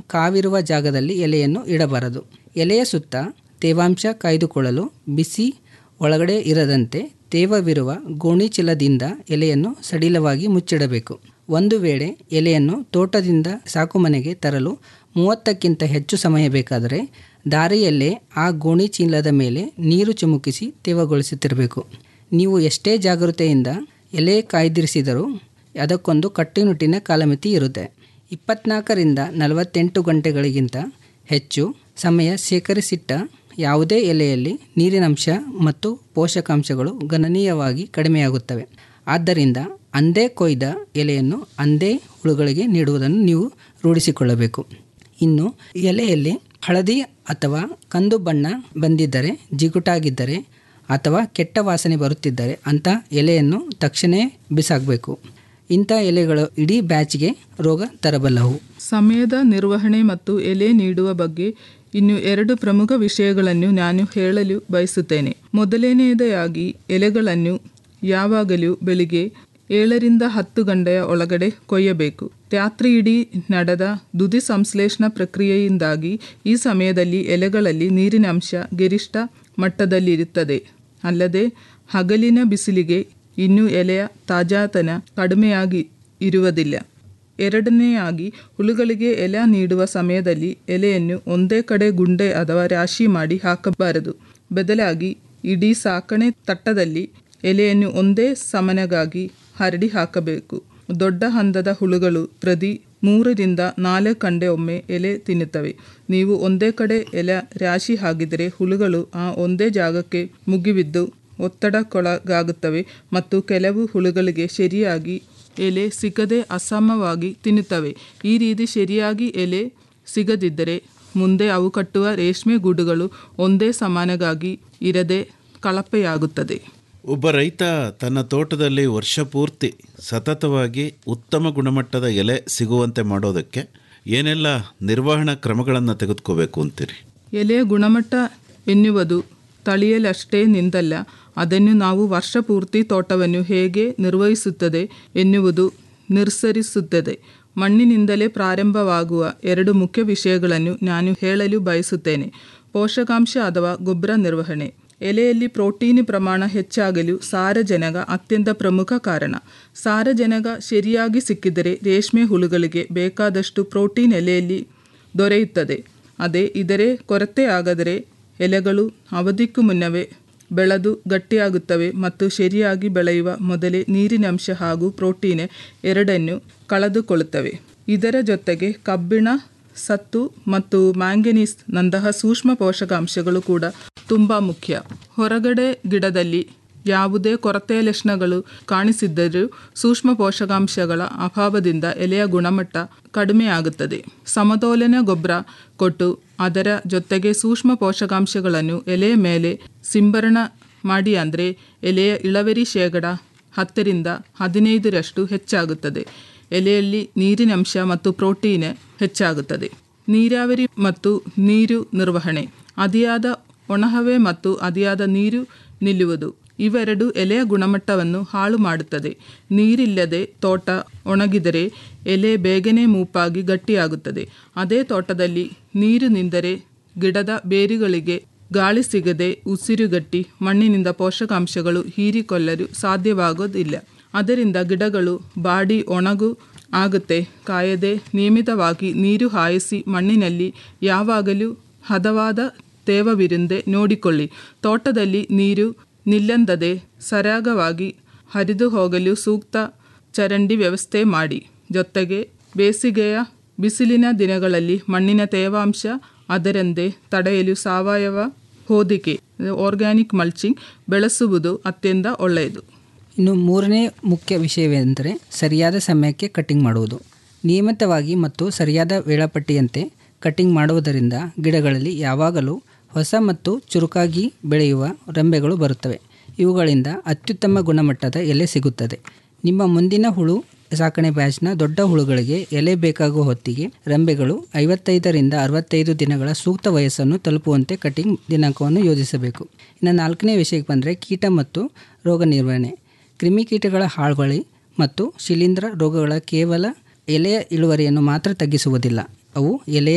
ಕಾವಿರುವ ಜಾಗದಲ್ಲಿ ಎಲೆಯನ್ನು ಇಡಬಾರದು ಎಲೆಯ ಸುತ್ತ ತೇವಾಂಶ ಕಾಯ್ದುಕೊಳ್ಳಲು ಬಿಸಿ ಒಳಗಡೆ ಇರದಂತೆ ತೇವವಿರುವ ಗೋಣಿ ಚೀಲದಿಂದ ಎಲೆಯನ್ನು ಸಡಿಲವಾಗಿ ಮುಚ್ಚಿಡಬೇಕು ಒಂದು ವೇಳೆ ಎಲೆಯನ್ನು ತೋಟದಿಂದ ಸಾಕುಮನೆಗೆ ತರಲು ಮೂವತ್ತಕ್ಕಿಂತ ಹೆಚ್ಚು ಸಮಯ ಬೇಕಾದರೆ ದಾರಿಯಲ್ಲೇ ಆ ಗೋಣಿ ಚೀಲದ ಮೇಲೆ ನೀರು ಚಿಮುಕಿಸಿ ತೇವಗೊಳಿಸುತ್ತಿರಬೇಕು ನೀವು ಎಷ್ಟೇ ಜಾಗೃತೆಯಿಂದ ಎಲೆ ಕಾಯ್ದಿರಿಸಿದರೂ ಅದಕ್ಕೊಂದು ಕಟ್ಟುನಿಟ್ಟಿನ ಕಾಲಮಿತಿ ಇರುತ್ತೆ ಇಪ್ಪತ್ನಾಲ್ಕರಿಂದ ನಲವತ್ತೆಂಟು ಗಂಟೆಗಳಿಗಿಂತ ಹೆಚ್ಚು ಸಮಯ ಶೇಖರಿಸಿಟ್ಟ ಯಾವುದೇ ಎಲೆಯಲ್ಲಿ ನೀರಿನಂಶ ಮತ್ತು ಪೋಷಕಾಂಶಗಳು ಗಣನೀಯವಾಗಿ ಕಡಿಮೆಯಾಗುತ್ತವೆ ಆದ್ದರಿಂದ ಅಂದೇ ಕೊಯ್ದ ಎಲೆಯನ್ನು ಅಂದೇ ಹುಳುಗಳಿಗೆ ನೀಡುವುದನ್ನು ನೀವು ರೂಢಿಸಿಕೊಳ್ಳಬೇಕು ಇನ್ನು ಎಲೆಯಲ್ಲಿ ಹಳದಿ ಅಥವಾ ಕಂದು ಬಣ್ಣ ಬಂದಿದ್ದರೆ ಜಿಗುಟಾಗಿದ್ದರೆ ಅಥವಾ ಕೆಟ್ಟ ವಾಸನೆ ಬರುತ್ತಿದ್ದರೆ ಅಂಥ ಎಲೆಯನ್ನು ತಕ್ಷಣ ಬಿಸಾಕಬೇಕು ಇಂಥ ಎಲೆಗಳು ಇಡೀ ಬ್ಯಾಚ್ಗೆ ರೋಗ ತರಬಲ್ಲವು ಸಮಯದ ನಿರ್ವಹಣೆ ಮತ್ತು ಎಲೆ ನೀಡುವ ಬಗ್ಗೆ ಇನ್ನು ಎರಡು ಪ್ರಮುಖ ವಿಷಯಗಳನ್ನು ನಾನು ಹೇಳಲು ಬಯಸುತ್ತೇನೆ ಮೊದಲನೆಯದಾಗಿ ಎಲೆಗಳನ್ನು ಯಾವಾಗಲೂ ಬೆಳಿಗ್ಗೆ ಏಳರಿಂದ ಹತ್ತು ಗಂಟೆಯ ಒಳಗಡೆ ಕೊಯ್ಯಬೇಕು ರಾತ್ರಿ ಇಡೀ ನಡೆದ ದುದಿ ಸಂಶ್ಲೇಷಣಾ ಪ್ರಕ್ರಿಯೆಯಿಂದಾಗಿ ಈ ಸಮಯದಲ್ಲಿ ಎಲೆಗಳಲ್ಲಿ ನೀರಿನ ಅಂಶ ಗರಿಷ್ಠ ಮಟ್ಟದಲ್ಲಿರುತ್ತದೆ ಅಲ್ಲದೆ ಹಗಲಿನ ಬಿಸಿಲಿಗೆ ಇನ್ನೂ ಎಲೆಯ ತಾಜಾತನ ಕಡಿಮೆಯಾಗಿ ಇರುವುದಿಲ್ಲ ಎರಡನೆಯಾಗಿ ಹುಳುಗಳಿಗೆ ಎಲೆ ನೀಡುವ ಸಮಯದಲ್ಲಿ ಎಲೆಯನ್ನು ಒಂದೇ ಕಡೆ ಗುಂಡೆ ಅಥವಾ ರಾಶಿ ಮಾಡಿ ಹಾಕಬಾರದು ಬದಲಾಗಿ ಇಡೀ ಸಾಕಣೆ ತಟ್ಟದಲ್ಲಿ ಎಲೆಯನ್ನು ಒಂದೇ ಸಮನಗಾಗಿ ಹರಡಿ ಹಾಕಬೇಕು ದೊಡ್ಡ ಹಂದದ ಹುಳುಗಳು ಪ್ರತಿ ಮೂರರಿಂದ ನಾಲ್ಕು ಕಂಡೆ ಒಮ್ಮೆ ಎಲೆ ತಿನ್ನುತ್ತವೆ ನೀವು ಒಂದೇ ಕಡೆ ಎಲೆ ರಾಶಿ ಹಾಕಿದರೆ ಹುಳುಗಳು ಆ ಒಂದೇ ಜಾಗಕ್ಕೆ ಮುಗಿಬಿದ್ದು ಒತ್ತಡಕ್ಕೊಳಗಾಗುತ್ತವೆ ಮತ್ತು ಕೆಲವು ಹುಳುಗಳಿಗೆ ಸರಿಯಾಗಿ ಎಲೆ ಸಿಗದೆ ಅಸಮವಾಗಿ ತಿನ್ನುತ್ತವೆ ಈ ರೀತಿ ಸರಿಯಾಗಿ ಎಲೆ ಸಿಗದಿದ್ದರೆ ಮುಂದೆ ಅವು ಕಟ್ಟುವ ರೇಷ್ಮೆ ಗೂಡುಗಳು ಒಂದೇ ಸಮಾನವಾಗಿ ಇರದೆ ಕಳಪೆಯಾಗುತ್ತದೆ ಒಬ್ಬ ರೈತ ತನ್ನ ತೋಟದಲ್ಲಿ ವರ್ಷಪೂರ್ತಿ ಸತತವಾಗಿ ಉತ್ತಮ ಗುಣಮಟ್ಟದ ಎಲೆ ಸಿಗುವಂತೆ ಮಾಡೋದಕ್ಕೆ ಏನೆಲ್ಲ ನಿರ್ವಹಣಾ ಕ್ರಮಗಳನ್ನು ತೆಗೆದುಕೋಬೇಕು ಅಂತೀರಿ ಎಲೆಯ ಗುಣಮಟ್ಟ ಎನ್ನುವುದು ತಳಿಯಲಷ್ಟೇ ನಿಂದಲ್ಲ ಅದನ್ನು ನಾವು ವರ್ಷಪೂರ್ತಿ ತೋಟವನ್ನು ಹೇಗೆ ನಿರ್ವಹಿಸುತ್ತದೆ ಎನ್ನುವುದು ನಿರ್ಸರಿಸುತ್ತದೆ ಮಣ್ಣಿನಿಂದಲೇ ಪ್ರಾರಂಭವಾಗುವ ಎರಡು ಮುಖ್ಯ ವಿಷಯಗಳನ್ನು ನಾನು ಹೇಳಲು ಬಯಸುತ್ತೇನೆ ಪೋಷಕಾಂಶ ಅಥವಾ ಗೊಬ್ಬರ ನಿರ್ವಹಣೆ ಎಲೆಯಲ್ಲಿ ಪ್ರೋಟೀನ್ ಪ್ರಮಾಣ ಹೆಚ್ಚಾಗಲು ಸಾರಜನಕ ಅತ್ಯಂತ ಪ್ರಮುಖ ಕಾರಣ ಸಾರಜನಕ ಸರಿಯಾಗಿ ಸಿಕ್ಕಿದರೆ ರೇಷ್ಮೆ ಹುಳುಗಳಿಗೆ ಬೇಕಾದಷ್ಟು ಪ್ರೋಟೀನ್ ಎಲೆಯಲ್ಲಿ ದೊರೆಯುತ್ತದೆ ಅದೇ ಇದರೇ ಕೊರತೆ ಆಗದರೆ ಎಲೆಗಳು ಅವಧಿಕ್ಕೂ ಮುನ್ನವೇ ಬೆಳೆದು ಗಟ್ಟಿಯಾಗುತ್ತವೆ ಮತ್ತು ಸರಿಯಾಗಿ ಬೆಳೆಯುವ ಮೊದಲೇ ನೀರಿನಂಶ ಹಾಗೂ ಪ್ರೋಟೀನ್ ಎರಡನ್ನು ಕಳೆದುಕೊಳ್ಳುತ್ತವೆ ಇದರ ಜೊತೆಗೆ ಕಬ್ಬಿಣ ಸತ್ತು ಮತ್ತು ಮ್ಯಾಂಗನೀಸ್ ನಂತಹ ಸೂಕ್ಷ್ಮ ಪೋಷಕಾಂಶಗಳು ಕೂಡ ತುಂಬ ಮುಖ್ಯ ಹೊರಗಡೆ ಗಿಡದಲ್ಲಿ ಯಾವುದೇ ಕೊರತೆಯ ಲಕ್ಷಣಗಳು ಕಾಣಿಸಿದ್ದರೂ ಸೂಕ್ಷ್ಮ ಪೋಷಕಾಂಶಗಳ ಅಭಾವದಿಂದ ಎಲೆಯ ಗುಣಮಟ್ಟ ಕಡಿಮೆಯಾಗುತ್ತದೆ ಸಮತೋಲನ ಗೊಬ್ಬರ ಕೊಟ್ಟು ಅದರ ಜೊತೆಗೆ ಸೂಕ್ಷ್ಮ ಪೋಷಕಾಂಶಗಳನ್ನು ಎಲೆಯ ಮೇಲೆ ಸಿಂಬರಣ ಮಾಡಿ ಅಂದರೆ ಎಲೆಯ ಇಳುವರಿ ಶೇಕಡ ಹತ್ತರಿಂದ ಹದಿನೈದರಷ್ಟು ಹೆಚ್ಚಾಗುತ್ತದೆ ಎಲೆಯಲ್ಲಿ ನೀರಿನಂಶ ಮತ್ತು ಪ್ರೋಟೀನ್ ಹೆಚ್ಚಾಗುತ್ತದೆ ನೀರಾವರಿ ಮತ್ತು ನೀರು ನಿರ್ವಹಣೆ ಅತಿಯಾದ ಒಣಹವೆ ಮತ್ತು ಅತಿಯಾದ ನೀರು ನಿಲ್ಲುವುದು ಇವೆರಡು ಎಲೆಯ ಗುಣಮಟ್ಟವನ್ನು ಹಾಳು ಮಾಡುತ್ತದೆ ನೀರಿಲ್ಲದೆ ತೋಟ ಒಣಗಿದರೆ ಎಲೆ ಬೇಗನೆ ಮೂಪಾಗಿ ಗಟ್ಟಿಯಾಗುತ್ತದೆ ಅದೇ ತೋಟದಲ್ಲಿ ನೀರು ನಿಂದರೆ ಗಿಡದ ಬೇರುಗಳಿಗೆ ಗಾಳಿ ಸಿಗದೆ ಉಸಿರುಗಟ್ಟಿ ಮಣ್ಣಿನಿಂದ ಪೋಷಕಾಂಶಗಳು ಹೀರಿಕೊಳ್ಳಲು ಸಾಧ್ಯವಾಗೋದಿಲ್ಲ ಅದರಿಂದ ಗಿಡಗಳು ಬಾಡಿ ಒಣಗು ಆಗುತ್ತೆ ಕಾಯದೆ ನಿಯಮಿತವಾಗಿ ನೀರು ಹಾಯಿಸಿ ಮಣ್ಣಿನಲ್ಲಿ ಯಾವಾಗಲೂ ಹದವಾದ ತೇವವಿರುಂದೆ ನೋಡಿಕೊಳ್ಳಿ ತೋಟದಲ್ಲಿ ನೀರು ನಿಲ್ಲಂದದೆ ಸರಾಗವಾಗಿ ಹರಿದು ಹೋಗಲು ಸೂಕ್ತ ಚರಂಡಿ ವ್ಯವಸ್ಥೆ ಮಾಡಿ ಜೊತೆಗೆ ಬೇಸಿಗೆಯ ಬಿಸಿಲಿನ ದಿನಗಳಲ್ಲಿ ಮಣ್ಣಿನ ತೇವಾಂಶ ಅದರಂತೆ ತಡೆಯಲು ಸಾವಯವ ಹೋದಿಕೆ ಆರ್ಗ್ಯಾನಿಕ್ ಮಲ್ಚಿಂಗ್ ಬೆಳೆಸುವುದು ಅತ್ಯಂತ ಒಳ್ಳೆಯದು ಇನ್ನು ಮೂರನೇ ಮುಖ್ಯ ವಿಷಯವೆಂದರೆ ಸರಿಯಾದ ಸಮಯಕ್ಕೆ ಕಟ್ಟಿಂಗ್ ಮಾಡುವುದು ನಿಯಮಿತವಾಗಿ ಮತ್ತು ಸರಿಯಾದ ವೇಳಾಪಟ್ಟಿಯಂತೆ ಕಟ್ಟಿಂಗ್ ಮಾಡುವುದರಿಂದ ಗಿಡಗಳಲ್ಲಿ ಯಾವಾಗಲೂ ಹೊಸ ಮತ್ತು ಚುರುಕಾಗಿ ಬೆಳೆಯುವ ರೆಂಬೆಗಳು ಬರುತ್ತವೆ ಇವುಗಳಿಂದ ಅತ್ಯುತ್ತಮ ಗುಣಮಟ್ಟದ ಎಲೆ ಸಿಗುತ್ತದೆ ನಿಮ್ಮ ಮುಂದಿನ ಹುಳು ಸಾಕಣೆ ಬ್ಯಾಚ್ನ ದೊಡ್ಡ ಹುಳುಗಳಿಗೆ ಎಲೆ ಬೇಕಾಗುವ ಹೊತ್ತಿಗೆ ರೆಂಬೆಗಳು ಐವತ್ತೈದರಿಂದ ಅರವತ್ತೈದು ದಿನಗಳ ಸೂಕ್ತ ವಯಸ್ಸನ್ನು ತಲುಪುವಂತೆ ಕಟಿಂಗ್ ದಿನಾಂಕವನ್ನು ಯೋಜಿಸಬೇಕು ಇನ್ನು ನಾಲ್ಕನೇ ವಿಷಯಕ್ಕೆ ಬಂದರೆ ಕೀಟ ಮತ್ತು ರೋಗ ನಿರ್ವಹಣೆ ಕ್ರಿಮಿಕೀಟಗಳ ಹಾಳುವಳಿ ಮತ್ತು ಶಿಲೀಂಧ್ರ ರೋಗಗಳ ಕೇವಲ ಎಲೆಯ ಇಳುವರಿಯನ್ನು ಮಾತ್ರ ತಗ್ಗಿಸುವುದಿಲ್ಲ ಅವು ಎಲೆಯ